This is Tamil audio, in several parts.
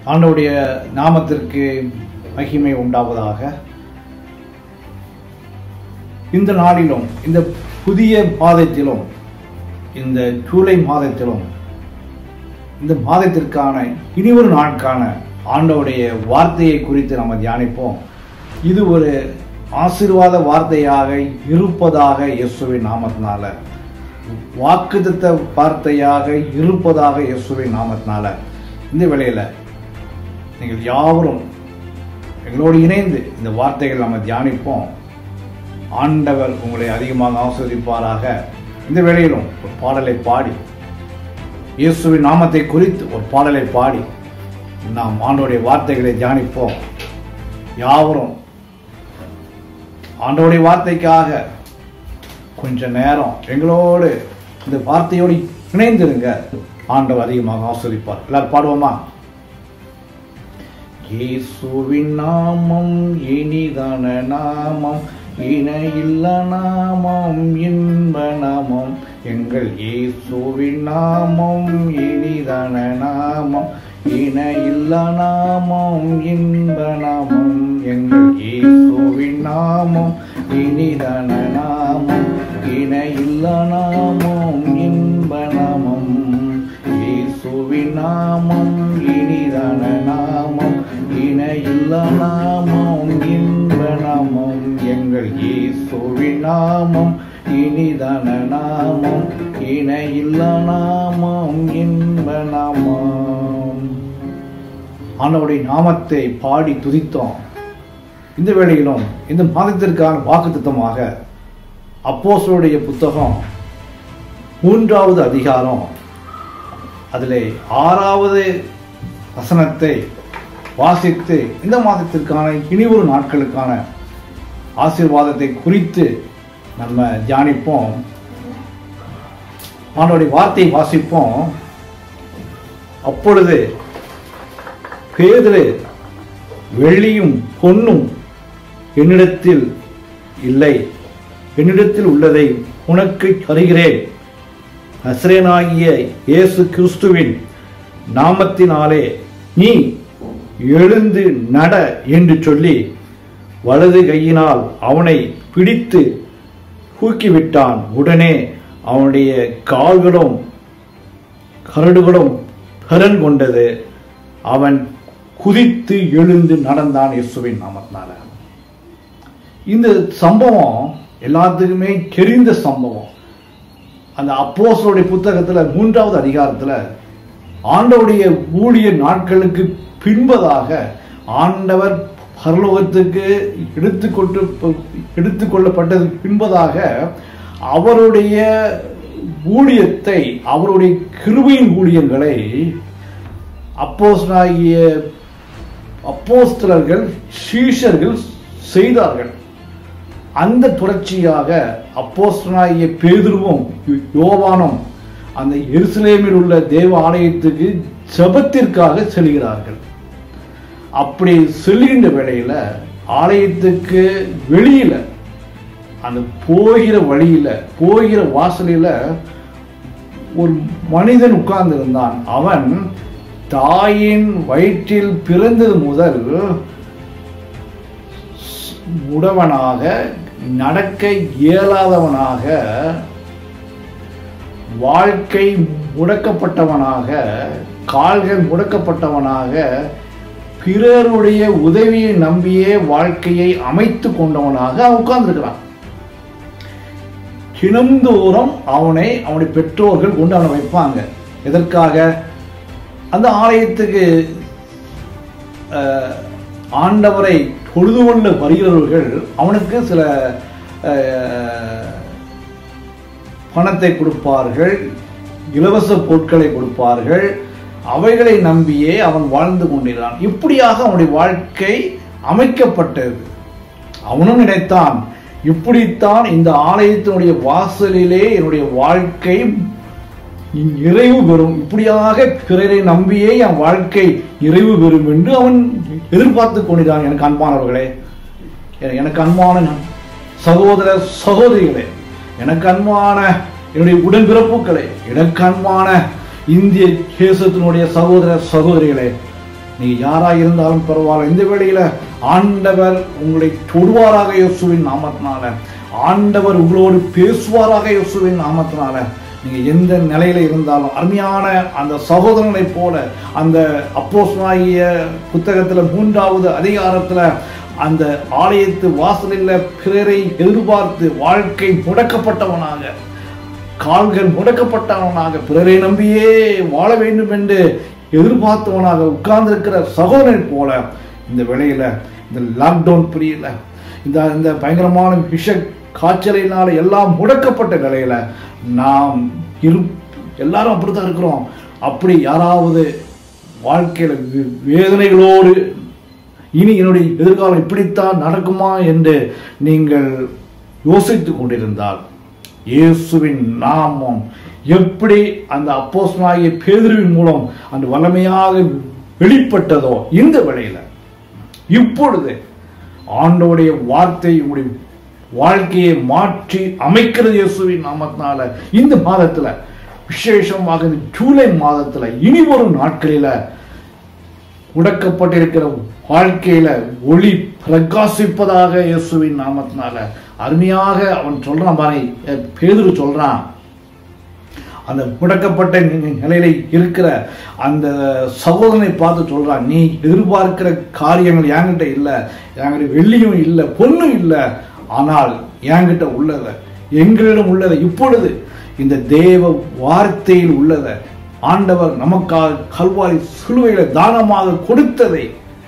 ஆண்டவருடைய நாமத்திற்கு மகிமை உண்டாவதாக இந்த நாளிலும் இந்த புதிய மாதத்திலும் இந்த ஜூலை மாதத்திலும் இந்த மாதத்திற்கான இனி ஒரு நாட்கான ஆண்டவருடைய வார்த்தையை குறித்து நம்ம தியானிப்போம் இது ஒரு ஆசீர்வாத வார்த்தையாக இருப்பதாக இயேசுவின் நாமத்தினால வாக்குத்தத்த வார்த்தையாக இருப்பதாக இயேசுவின் நாமத்தினால இந்த வேளையில நீங்கள் யாவரும் எங்களோடு இணைந்து இந்த வார்த்தைகள் நம்ம தியானிப்போம் ஆண்டவர் உங்களை அதிகமாக ஆஸ்வதிப்பாராக இந்த வேளையிலும் ஒரு பாடலை பாடி இயேசுவின் நாமத்தை குறித்து ஒரு பாடலை பாடி நாம் ஆண்டோடைய வார்த்தைகளை தியானிப்போம் யாவரும் ஆண்டோடைய வார்த்தைக்காக கொஞ்ச நேரம் எங்களோடு இந்த வார்த்தையோடு இணைந்திருங்க ஆண்டவர் அதிகமாக ஆஸ்வதிப்பார் எல்லாரும் பாடுவோமா இயேசுவின் நாமம் இனிதான நாமம் இணையில்ல நாமம் இன்ப நாமம் எங்கள் இயேசுவின் நாமம் இனிதான நாமம் இணையில்ல நாமம் இன்ப நாமம் எங்கள் இயேசுவின் நாமம் இனிதான நாமம் இணையில்ல நாமம் இன்ப நாமம் இயேசுவின் நாமம் இனிதான நாமம் இணையில்ல நாமம் இன்ப நாமம் எங்கள் இயேசுவின் நாமம் இனிதான நாமம் இணையில்ல நாமம் இன்ப நாமம் ஆண்டவருடைய நாமத்தை பாடி துதித்தோம் இந்த வேளையிலும் இந்த மாதத்திற்கான வாக்குத்தத்தமாக அப்போஸ்தலருடைய புத்தகம் மூன்றாவது அதிகாரம் அதிலே ஆறாவது வசனத்தை வாசித்து இந்த மாதத்திற்கான இனி ஒரு நாட்களுக்கான ஆசீர்வாதத்தை குறித்து நம்ம தியானிப்போம் ஆண்டோடைய வார்த்தையை வாசிப்போம் அப்பொழுது பேதுரு வெள்ளியும் பொன்னும் என்னிடத்தில் இல்லை என்னிடத்தில் உள்ளதை உனக்கு தருகிறேன் நசரேனாகிய இயேசு கிறிஸ்துவின் நாமத்தினாலே நீ எழுந்து நட என்று சொல்லி வலது கையினால் அவனை பிடித்து தூக்கிவிட்டான் உடனே அவனுடைய கால்களும் கரடுகளும் கரன் கொண்டது அவன் குதித்து எழுந்து நடந்தான் இயேசுவின் நாமத்தினால இந்த சம்பவம் எல்லாத்துக்குமே தெரிந்த சம்பவம் அந்த அப்போஸ்தலருடைய புத்தகத்துல மூன்றாவது அதிகாரத்துல ஆண்டவருடைய ஊழிய நாட்களுக்கு பின்பதாக ஆண்டவர் பரலோகத்துக்கு எடுத்துக்கொண்டு எடுத்துக்கொள்ளப்பட்டது பின்பதாக அவருடைய ஊழியத்தை அவருடைய கிருபையின் ஊழியங்களை அப்போஸ்தலாகிய அப்போஸ்தலர்கள் சீஷர்கள் செய்தார்கள் அந்த தொடர்ச்சியாக அப்போஸ்தலனாகிய பேதுருவும் யோவானும் அந்த எருசலேமில் உள்ள தேவ ஆலயத்துக்கு ஜபத்திற்காக செல்கிறார்கள் அப்படி செல்கின்ற வேளையில ஆலயத்துக்கு வெளியில அந்த போகிற வழியில போகிற வாசலில ஒரு மனிதன் உட்கார்ந்து இருந்தான் அவன் தாயின் வயிற்றில் பிறந்தது முதல் முடவனாக நடக்க இயலாதவனாக வாழ்க்கை முடக்கப்பட்டவனாக கால்கள் முடக்கப்பட்டவனாக பிறருடைய உதவியை நம்பியே வாழ்க்கையை அமைத்து கொண்டவனாக உட்கார்ந்துருக்கிறான் தினந்தோறும் அவனை அவனுடைய பெற்றோர்கள் கொண்டு அவனை வைப்பாங்க எதற்காக அந்த ஆலயத்துக்கு ஆண்டவரை பொழுது கொள்ள வருகிறவர்கள் அவனுக்கு சில பணத்தை கொடுப்பார்கள் இலவச பொருட்களை கொடுப்பார்கள் அவைகளை நம்பியே அவன் வாழ்ந்து கொண்டிருந்தான் இப்படியாக அவனுடைய வாழ்க்கை அமைக்கப்பட்டது அவனும் நினைத்தான் இப்படித்தான் இந்த ஆலயத்தினுடைய வாசலிலே என்னுடைய வாழ்க்கை நிறைவு பெறும் இப்படியாக பிறரை நம்பியே என் வாழ்க்கை நிறைவு பெறும் என்று அவன் எதிர்பார்த்து கொண்டிருந்தான் எனக்கு அன்பானவர்களே எனக்கு அன்பான சகோதர சகோதரிகளே எனக்கு அன்பான என்னுடைய உடன்பிறப்புகளே எனக்கு அன்பான இந்திய தேசத்தினுடைய சகோதர சகோதரிகளே நீங்க யாரா இருந்தாலும் பரவாயில்ல இந்த வேளையில ஆண்டவர் உங்களை தொடுவாராக இயேசுவின் நாமத்தினால ஆண்டவர் உங்களோடு பேசுவாராக இயேசுவின் நாமத்தினால நீங்க எந்த நிலையில இருந்தாலும் அருமையான அந்த சகோதரனை போல அந்த அப்போஸ்தலனாகிய புத்தகத்துல மூன்றாவது அதிகாரத்துல அந்த ஆலயத்து வாசலில் பிறரை எதிர்பார்த்து வாழ்க்கை முடக்கப்பட்டவனாக கால்கள் முடக்கப்பட்டவனாக பிறரை நம்பியே வாழ வேண்டும் என்று எதிர்பார்த்தவனாக உட்கார்ந்திருக்கிற சகோதரனை போல இந்த வேளையில இந்த லாக்டவுன் பிரியல இந்த இந்த பயங்கரமான விஷ காய்ச்சலினால எல்லாம் முடக்கப்பட்ட நிலையில நாம் இரு எல்லாரும் அப்படித்தான் இருக்கிறோம் அப்படி யாராவது வாழ்க்கையில வே- வேதனைகளோடு இனி என்னுடைய எதிர்காலம் இப்படித்தான் நடக்குமா என்று நீங்கள் யோசித்துக் கொண்டிருந்தால் இயேசுவின் நாமம் எப்படி அந்த அப்போஸ்தலனாகிய பேதுருவின் மூலம் அந்த வல்லமையாக வெளிப்பட்டதோ இந்த வேளையில இப்பொழுது ஆண்டோடைய வார்த்தை உங்களுடைய வாழ்க்கையை மாற்றி அமைக்கிறது இயேசுவின் நாமத்தினால இந்த மாதத்துல விசேஷமாக இந்த ஜூலை மாதத்துல இனி வரும் நாட்களில முடக்கப்பட்டிருக்கிற வாழ்க்கையில ஒளி பிரகாசிப்பதாக இயேசுவின் நாமத்தினால அருமையாக அவன் சொல்றான் பாரு அஹ் பேதுரு சொல்றான் அந்த முடக்கப்பட்ட நி- நிலையில இருக்கிற அந்த சகோதரனை பார்த்து சொல்றான் நீ எதிர்பார்க்கிற காரியங்கள் என்கிட்ட இல்லை என்கிட்ட வெள்ளியும் இல்லை பொண்ணும் இல்லை ஆனால் என்கிட்ட உள்ளத எங்களிடம் உள்ளதை இப்பொழுது இந்த தேவ வார்த்தையில் உள்ளதை ஆண்டவர் நமக்காக கல்வாரி சிலுவையில தானமாக கொடுத்ததை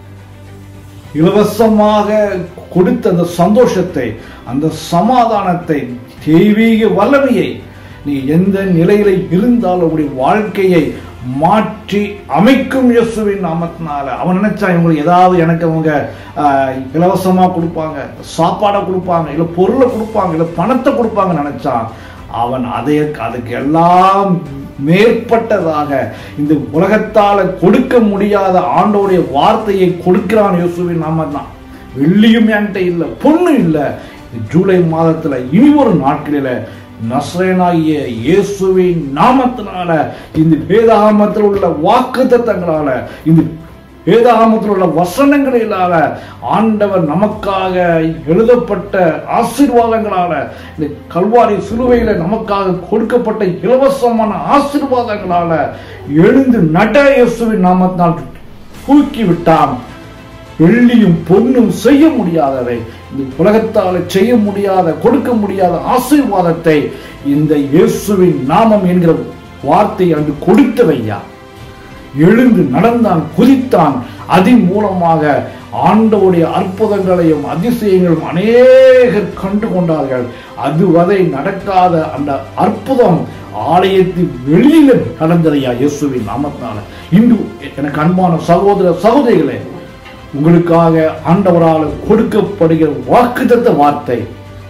இலவசமாக கொடுத்த அந்த சந்தோஷத்தை அந்த சமாதானத்தை தெய்வீக வல்லமையை நீ எந்த நிலையில இருந்தாலும் உடைய வாழ்க்கையை மாற்றி அமைக்கும் இயேசுவின் நாமத்தினால அவன் நினைச்சா இவங்களுக்கு ஏதாவது எனக்கு அவங்க ஆஹ், இலவசமா கொடுப்பாங்க சாப்பாடை கொடுப்பாங்க இல்ல பொருளை கொடுப்பாங்க இல்ல பணத்தை கொடுப்பாங்க நினைச்சான் அவன் அதை அதுக்கு எல்லாம் மேற்பட்டதாக இந்த உலகத்தால கொடுக்க முடியாத ஆண்டோடைய வார்த்தையை கொடுக்கிறான் இயேசுவின் நாம தான் வெள்ளியும் என்கிட்ட இல்லை பொண்ணு இல்லை ஜூலை மாதத்துல இனி ஒரு நாட்களில நஸ்ரேனாகிய இயேசுவின் நாமத்தினால இந்த வேதாகமத்தில் உள்ள வாக்கு தத்தங்களால இந்த வேதாகமத்தில் உள்ள வசனங்களினால ஆண்டவர் நமக்காக எழுதப்பட்ட ஆசீர்வாதங்களால இந்த கல்வாரி சிலுவையில நமக்காக கொடுக்கப்பட்ட இலவசமான ஆசீர்வாதங்களால எழுந்து நட இயேசுவின் நாமத்தினால் தூக்கி விட்டான் வெள்ளியும் பொன்னும் செய்ய முடியாததை இந்த உலகத்தால் செய்ய முடியாத கொடுக்க முடியாத ஆசீர்வாதத்தை இந்த இயேசுவின் நாமம் என்கிற வார்த்தை அன்று கொடுத்தவையா எழுந்து நடந்தான் குதித்தான் அதன் மூலமாக ஆண்டவுடைய அற்புதங்களையும் அதிசயங்களும் அநேகர் கண்டு கொண்டார்கள் அதுவரை நடக்காத அந்த அற்புதம் ஆலயத்தின் வெளியில நடந்ததையா இயேசுவின் நாமத்தினால இன்று எனக்கு அன்பான சகோதர சகோதரிகளே உங்களுக்காக ஆண்டவரால் கொடுக்கப்படுகிற வாக்குத்தத்த வார்த்தை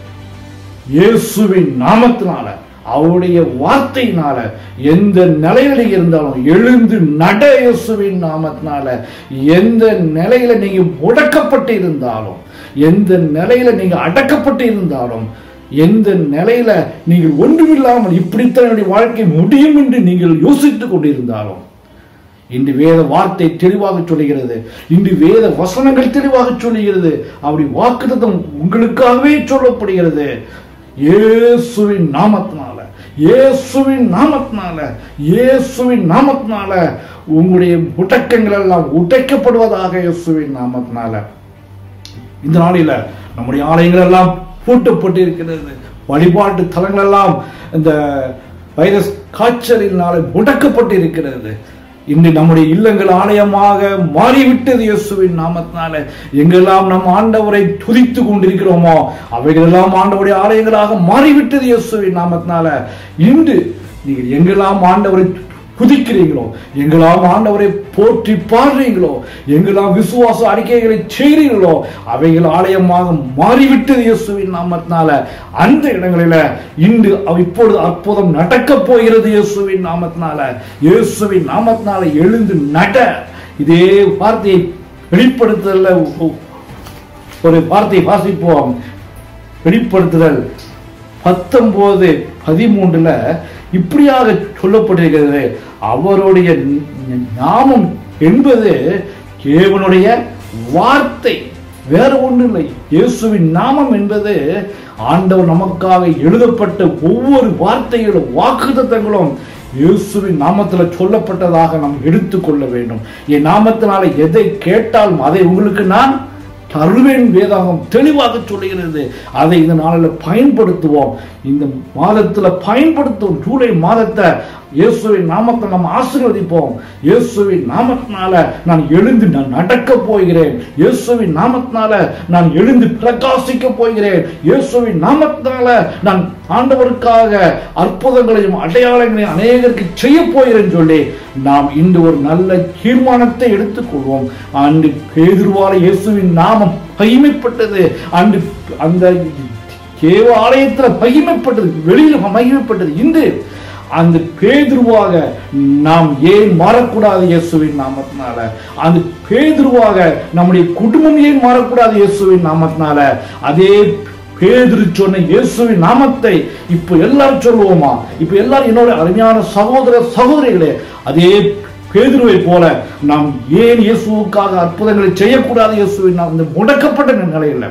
இயேசுவின் நாமத்தினால அவருடைய வார்த்தையினால எந்த நிலையில இருந்தாலும் எழுந்து நட இயேசுவின் நாமத்தினால எந்த நிலையில நீங்க முடக்கப்பட்டு இருந்தாலும் எந்த நிலையில நீங்க அடக்கப்பட்டு இருந்தாலும் எந்த நிலையில நீங்கள் ஒன்றுமில்லாமல் இப்படித்தான் என்னுடைய வாழ்க்கை முடியும் என்று நீங்கள் யோசித்துக் கொண்டிருந்தாலும் இன்று வேத வார்த்தை தெளிவாக சொல்லுகிறது இன்று வேத வசனங்கள் தெளிவாக சொல்லுகிறது அப்படி வாக்குத்தத்தம் உங்களுக்காகவே சொல்லப்படுகிறது இயேசுவின் நாமத்தினால இயேசுவின் நாமத்தினால இயேசுவின் நாமத்தினால உங்களுடைய முடக்கங்கள் எல்லாம் உடைக்கப்படுவதாக இயேசுவின் நாமத்தினால இந்த நாளில நம்முடைய ஆலயங்கள் எல்லாம் பூட்டப்பட்டு இருக்கிறது வழிபாட்டு தலங்கள் எல்லாம் இந்த வைரஸ் காய்ச்சலினால முடக்கப்பட்டு இருக்கிறது இன்று நம்முடைய இல்லங்கள் ஆலயமாக மாறிவிட்டது இயேசுவின் நாமத்தினால எங்கெல்லாம் நம் ஆண்டவரை துதித்து கொண்டிருக்கிறோமோ அவைகளெல்லாம் ஆண்டவருடைய ஆலயங்களாக மாறிவிட்டது இயேசுவின் நாமத்தினால இன்று நீங்கள் எங்கெல்லாம் ஆண்டவரை குதிக்கிறீங்களோ எங்கெல்லாம் ஆண்டவரை போற்றி பாடுறீங்களோ எங்கெல்லாம் விசுவாச அறிக்கைகளை செய்கிறீங்களோ அவைகள் ஆலயமாக மாறிவிட்டது இயேசுவின் நாமத்தினால அந்த இடங்களில இன்று அவ் இப்பொழுது அற்புதம் நடக்கப் போகிறது இயேசுவின் நாமத்தினால இயேசுவின் நாமத்தினால எழுந்து நட இதே வார்த்தையை வெளிப்படுத்துதல்ல ஒரு வார்த்தையை வாசிப்போம் வெளிப்படுத்துதல் பத்தொன்பது பதிமூன்றுல இப்படியாக சொல்லப்பட்டிருக்கிறது அவருடைய ந- நாமம் என்பது தேவனுடைய வார்த்தை வேற ஒன்றும் இல்லை இயேசுவின் நாமம் என்பது ஆண்டவர் நமக்காக எழுதப்பட்ட ஒவ்வொரு வார்த்தைகளும் வாக்குத்தத்தங்களும் இயேசுவின் நாமத்துல சொல்லப்பட்டதாக நாம் எடுத்துக்கொள்ள வேண்டும் என் நாமத்தினால எதை கேட்டாலும் அதை உங்களுக்கு நான் தருவேன் வேதாகம் தெளிவாக சொல்லுகிறது அதை இந்த நாளில் பயன்படுத்துவோம் இந்த மாதத்துல பயன்படுத்துவோம் ஜூலை மாதத்தை இயேசுவின் நாமத்தை நாம் ஆசீர்வதிப்போம் இயேசுவின் நாமத்தினால நான் எழுந்து நான் நடக்க போகிறேன் இயேசுவின் நாமத்தினால நான் எழுந்து பிரகாசிக்க போகிறேன் இயேசுவின் நாமத்தினால நான் ஆண்டவருக்காக அற்புதங்களையும் அடையாளங்களையும் அநேகருக்கு செய்ய போகிறேன் சொல்லி நாம் இன்று ஒரு நல்ல தீர்மானத்தை எடுத்துக்கொள்வோம் அன்று பேதுருவால இயேசுவின் நாமம் மகிமைப்பட்டது அன்று அந்த தேவ ஆலயத்துல மகிமைப்பட்டது வெளியில் மகிமைப்பட்டது இன்று அந்த பேதுருவாக நாம் ஏன் மாறக்கூடாது இயேசுவின் நாமத்தினால அந்த பேதுருவாக நம்முடைய குடும்பம் ஏன் மாறக்கூடாது இயேசுவின் நாமத்தினால அதே பேதுரு சொன்ன இயேசுவின் நாமத்தை இப்ப எல்லாரும் சொல்லுவோமா இப்ப எல்லாரும் என்னோட அருமையான சகோதர சகோதரிகளே அதே பேதுருவை போல நாம் ஏன் இயேசுவுக்காக அற்புதங்களை செய்யக்கூடாது இயேசுவின் நாம் இந்த முடக்கப்பட்ட நிலையில்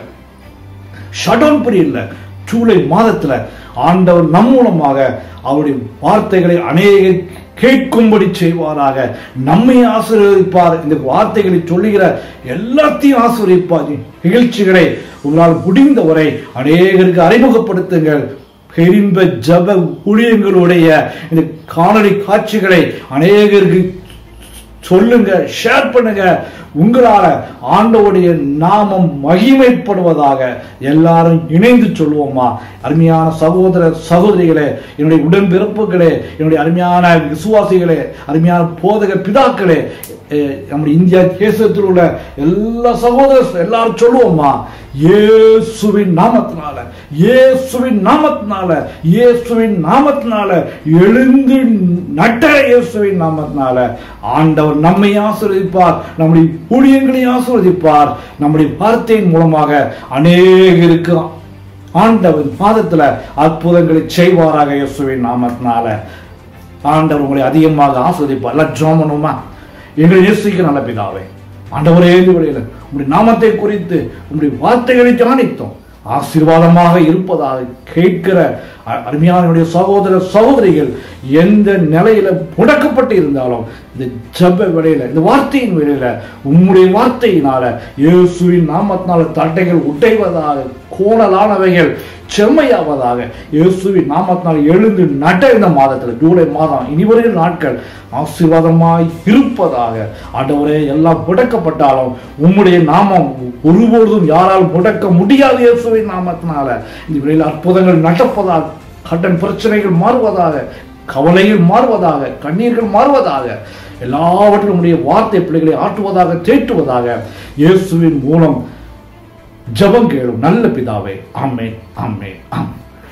ஷடவுன் புரியல ஜூலை மாதத்துல ஆண்டவர் நம் மூலமாக அவருடைய வார்த்தைகளை அநேக கேட்கும்படி செய்வாராக நம்மை ஆசீர்வதிப்பார் இந்த வார்த்தைகளை சொல்லுகிற எல்லாத்தையும் ஆசீர்வதிப்பார் நிகழ்ச்சிகளை உங்களால் முடிந்தவரை அநேகருக்கு அறிமுகப்படுத்துங்கள் பெரின்ப ஜப ஊழியங்களுடைய இந்த காணொளி காட்சிகளை அநேகருக்கு சொல்லுங்க ஷேர் பண்ணுங்க உங்களால ஆண்டவுடைய நாமம் மகிமைப்படுவதாக எல்லாரும் இணைந்து சொல்லுவோமா அருமையான சகோதர சகோதரிகளே என்னுடைய உடன்பிறப்புகளே என்னுடைய அருமையான விசுவாசிகளே அருமையான போதக பிதாக்களே அஹ், நம்முடைய இந்தியா தேசத்தில் உள்ள எல்லா சகோதர எல்லாரும் சொல்லுவோமா இயேசுவின் நாமத்தினால இயேசுவின் நாமத்தினால இயேசுவின் நாமத்தினால எழுந்து நட்ட இயேசுவின் நாமத்தினால ஆண்டவர் நம்மை ஆசீர்வதிப்பார் நம்முடைய ஊழியங்களை ஆசீர்வதிப்பார் நம்முடைய வார்த்தையின் மூலமாக அநேகருக்கு ஆண்டவர் பாதத்துல அற்புதங்களை செய்வாராக இயேசுவின் நாமத்தினால ஆண்டவர் உங்களை அதிகமாக ஆஸ்வதிப்பார் எல்லாம் ஜெபம் பண்ணுவோமா எங்களை நேசிக்க நல்ல பிதாவே ஆண்டவரே இந்த வேளையில உங்களுடைய நாமத்தை குறித்து உங்களுடைய வார்த்தைகளை தியானித்தோம் ஆசீர்வாதமாக இருப்பதாக கேட்கிற அ- அருமையான என்னுடைய சகோதர சகோதரிகள் எந்த நிலையில முடக்கப்பட்டு இருந்தாலும் இந்த ஜெப வேளையில இந்த வார்த்தையின் வேளையில உம்முடைய வார்த்தையினால இயேசுவின் நாமத்தினால தட்டைகள் உடைவதாக கோணலானவைகள் செம்மையாவதாக இயேசுவின் நாமத்தினால் எழுந்து நட்ட இந்த மாதத்தில் ஜூலை மாதம் இனி வருகிற நாட்கள் ஆசீர்வாதமாய் இருப்பதாக ஆண்டவரே எல்லாம் முடக்கப்பட்டாலும் உம்முடைய நாமம் ஒருபொழுதும் யாரால் முடக்க முடியாது இயேசுவின் நாமத்தினால இந்த வேளையில் அற்புதங்கள் நடப்பதாக கடன் பிரச்சனைகள் மாறுவதாக கவலைகள் மாறுவதாக கண்ணீர்கள் மாறுவதாக எல்லாவற்றிலும் உடைய வார்த்தை பிள்ளைகளை ஆட்டுவதாக தேற்றுவதாக இயேசுவின் மூலம் ஜெபம் கேளும் நல்ல பிதாவே ஆமே ஆமே ஆம்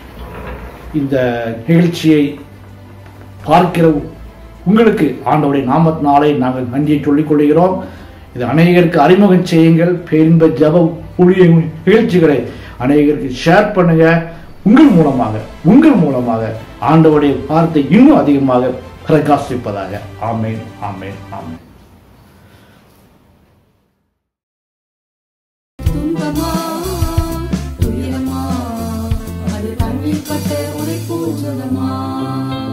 இந்த நிகழ்ச்சியை பார்க்கிற உங்களுக்கு ஆண்டவருடைய நாமத்தினாலே நாங்கள் நன்றியை சொல்லிக் கொள்கிறோம் இது அநேகருக்கு அறிமுகம் செய்யுங்கள் பேரின்ப ஜப ஊழிய நிகழ்ச்சிகளை அநேகருக்கு ஷேர் பண்ணுங்க உங்கள் மூலமாக உங்கள் மூலமாக ஆண்டவருடைய வார்த்தை இன்னும் அதிகமாக பிரகாசிப்பதாக ஆமேன் ஆமேன் ஆமேன் துன்பமா துயரமா அது கண்ணில் பட்டு உரை பூஞ்சதமா